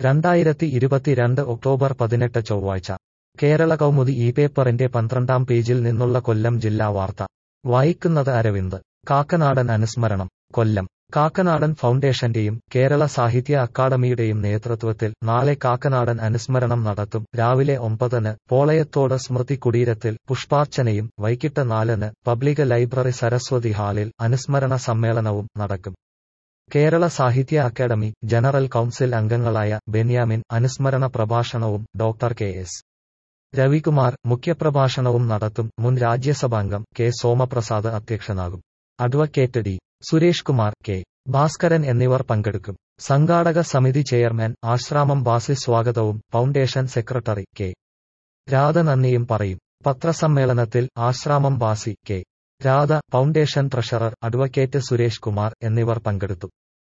രണ്ടായിരത്തി ഇരുപത്തിരണ്ട് ഒക്ടോബർ പതിനെട്ട് ചൊവ്വാഴ്ച കേരള കൗമുദി ഈ പേപ്പറിന്റെ പന്ത്രണ്ടാം പേജിൽ നിന്നുള്ള കൊല്ലം ജില്ലാ വാർത്ത വായിക്കുന്നത് അരവിന്ദ് കാക്കനാടൻ അനുസ്മരണം കൊല്ലം കാക്കനാടൻ ഫൗണ്ടേഷന്റെയും കേരള സാഹിത്യ അക്കാദമിയുടെയും നേതൃത്വത്തിൽ നാളെ കാക്കനാടൻ അനുസ്മരണം നടത്തും രാവിലെ ഒമ്പതിന് പോളയത്തോട് സ്മൃതി കുടീരത്തിൽ പുഷ്പാർച്ചനയും വൈകിട്ട് നാലിന് പബ്ലിക് ലൈബ്രറി സരസ്വതി ഹാളിൽ അനുസ്മരണ സമ്മേളനവും നടക്കും കേരള സാഹിത്യ അക്കാദമി ജനറൽ കൗൺസിൽ അംഗങ്ങളായ ബെന്യാമിൻ അനുസ്മരണ പ്രഭാഷണവും ഡോക്ടർ കെ എസ് രവികുമാർ മുഖ്യപ്രഭാഷണവും നടത്തും മുൻ രാജ്യസഭാംഗം കെ സോമപ്രസാദ് അധ്യക്ഷനാകും advocate D Suresh Kumar K Bhaskaran എന്നിവർ പങ്കെടുക്കും സംഘാടക സമിതി ചെയർമാൻ ആശ്രാമം ബാസി സ്വാഗതവും ഫൗണ്ടേഷൻ സെക്രട്ടറി കെ രാധ നന്ദിയും പറയും പത്രസമ്മേളനത്തിൽ Asramam Basi K Radha foundation treasurer advocate Suresh Kumar എന്നിവർ പങ്കെടുത്തു